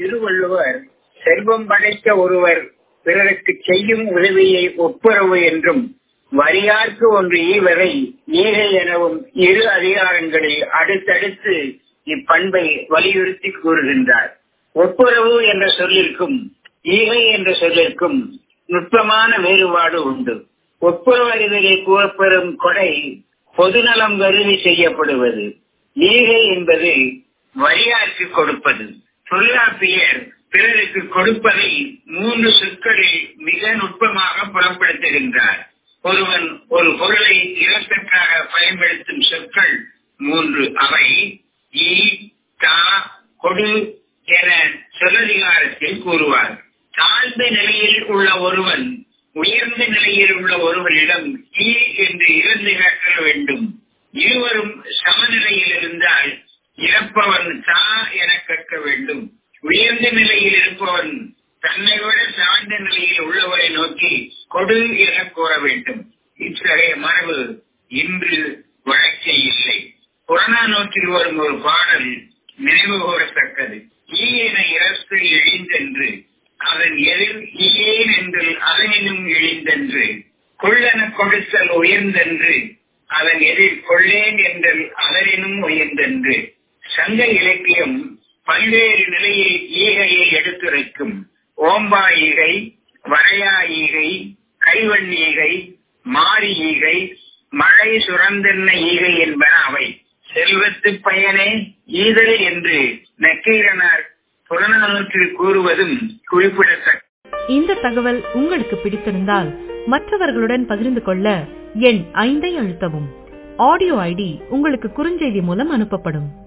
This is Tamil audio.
திருவள்ளுவர் செல்வம் படைத்த ஒருவர் பிறருக்கு செய்யும் உதவியை ஒப்புரவு என்றும் வரியார்க்கு ஒன்று ஈவரை ஈகை எனவும் இரு அதிகாரங்களில் அடுத்தடுத்து இப்பண்பை வலியுறுத்தி கூறுகின்றார் ஒப்புரவு என்ற சொல்லிற்கும் ஈகை என்ற சொல்லிற்கும் நுட்பமான வேறுபாடு உண்டு ஒப்புரவறிதலை கூறப்பெறும் கொடை பொதுநலம் கருதி செய்யப்படுவது ஈகை என்பது வரியார்க்கு கொடுப்பது தொல்காப்பியர் பிறருக்கு கொடுப்பதை மூன்று சொற்களில் மிக நுட்பமாக புலப்படுத்துகின்றார் ஒருவன் ஒரு பொருளை இலக்கற்காக பயன்படுத்தும் சொற்கள் மூன்று அவை ஈ தா கொடு என சொல்லதிகாரத்தில் கூறுவார் தாழ்ந்த நிலையில் உள்ள ஒருவன் உயர்ந்த நிலையில் உள்ள ஒருவனிடம் ஈ என்று இருந்து கற்க வேண்டும் இருவரும் சமநிலையில் இருந்தால் இறப்பவன் தா என கற்க வேண்டும் உயர்ந்த நிலையில் இருப்பவன் தன்னை விட தாழ்ந்த நிலையில் உள்ளவரை நோக்கி கொடு என கூற வேண்டும் இத்தகைய மரபு இன்று வழக்கே இல்லை புறநானூற்றில் வரும் ஒரு பாடல் நினைவு கூறத்தக்கது ஈ என இரத்து இழிந்தென்று அதன் எதிர் ஈயேன் என்று அதனினும் இழிந்தென்று கொள்ளென கொடுத்தல் உயர்ந்தென்று அதன் எதிர் கொள்ளேன் என்றல் அதனினும் உயர்ந்தென்று சங்க இலக்கியம் பல்வேறு நிலையில் ஈகையை எடுத்துரைக்கும் ஓம்பா ஈகை வரையா ஈகை கைவன் ஈகை மாரி ஈகை மழை சுரந்தென்ன ஈகை என்பன அவை செல்வத்து பயனே ஈதல் என்று நக்கீரனார் புறநானூற்றில் கூறுவதும் குறிப்பிடத்தக்க இந்த தகவல் உங்களுக்கு பிடித்திருந்தால் மற்றவர்களுடன் பகிர்ந்து கொள்ள எண் ஐந்தை அழுத்தவும் ஆடியோ ஐடி உங்களுக்கு குறுஞ்செய்தி மூலம் அனுப்பப்படும்